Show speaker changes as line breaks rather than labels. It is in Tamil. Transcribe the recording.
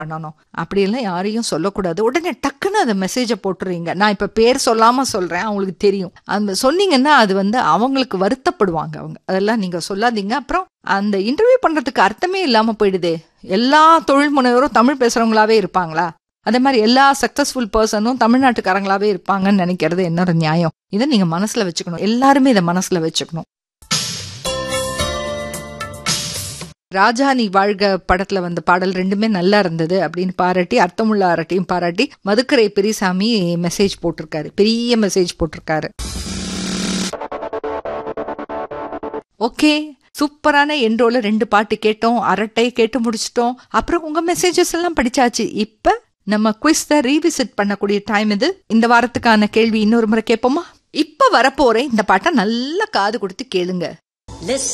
பண்ணணும் அப்படியெல்லாம் யாரையும் சொல்லக்கூடாது உடனே டக்குன்னு அதை மெசேஜை போட்டுறீங்க நான் இப்போ பேர் சொல்லாம சொல்றேன் அவங்களுக்கு தெரியும் அந்த சொன்னீங்கன்னா அது வந்து அவங்களுக்கு வருத்தப்படுவாங்க அவங்க அதெல்லாம் நீங்க சொல்லாதீங்க அப்புறம் அந்த இன்டர்வியூ பண்றதுக்கு அர்த்தமே இல்லாம போயிடுதே எல்லா தொழில் முனைவரும் தமிழ் பேசுறவங்களாவே இருப்பாங்களா அதே மாதிரி எல்லா சக்சஸ்ஃபுல் பர்சனும் தமிழ்நாட்டுக்காரங்களாவே இருப்பாங்கன்னு நினைக்கிறது என்னோட நியாயம் இதை நீங்க மனசுல வச்சுக்கணும் எல்லாருமே இதை மனசுல வச்சுக்கணும் ராஜா நீ வாழ்க படத்துல வந்த பாடல் ரெண்டுமே நல்லா இருந்தது அப்படின்னு பாராட்டி அர்த்தமுள்ள அரட்டையும் பாராட்டி மதுக்கரை பெரியசாமி மெசேஜ் போட்டிருக்காரு பெரிய மெசேஜ் போட்டிருக்காரு ஓகே சூப்பரான என்ரோல ரெண்டு பாட்டு கேட்டோம் அரட்டை கேட்டு முடிச்சிட்டோம் அப்புறம் உங்க மெசேஜஸ் எல்லாம் படிச்சாச்சு இப்ப நம்ம குவிஸ்த ரீவிசிட் பண்ணக்கூடிய டைம் இது இந்த வாரத்துக்கான கேள்வி இன்னொரு முறை கேட்போமா இப்ப வரப்போறேன் இந்த பாட்டை நல்லா காது கொடுத்து கேளுங்க
Listen.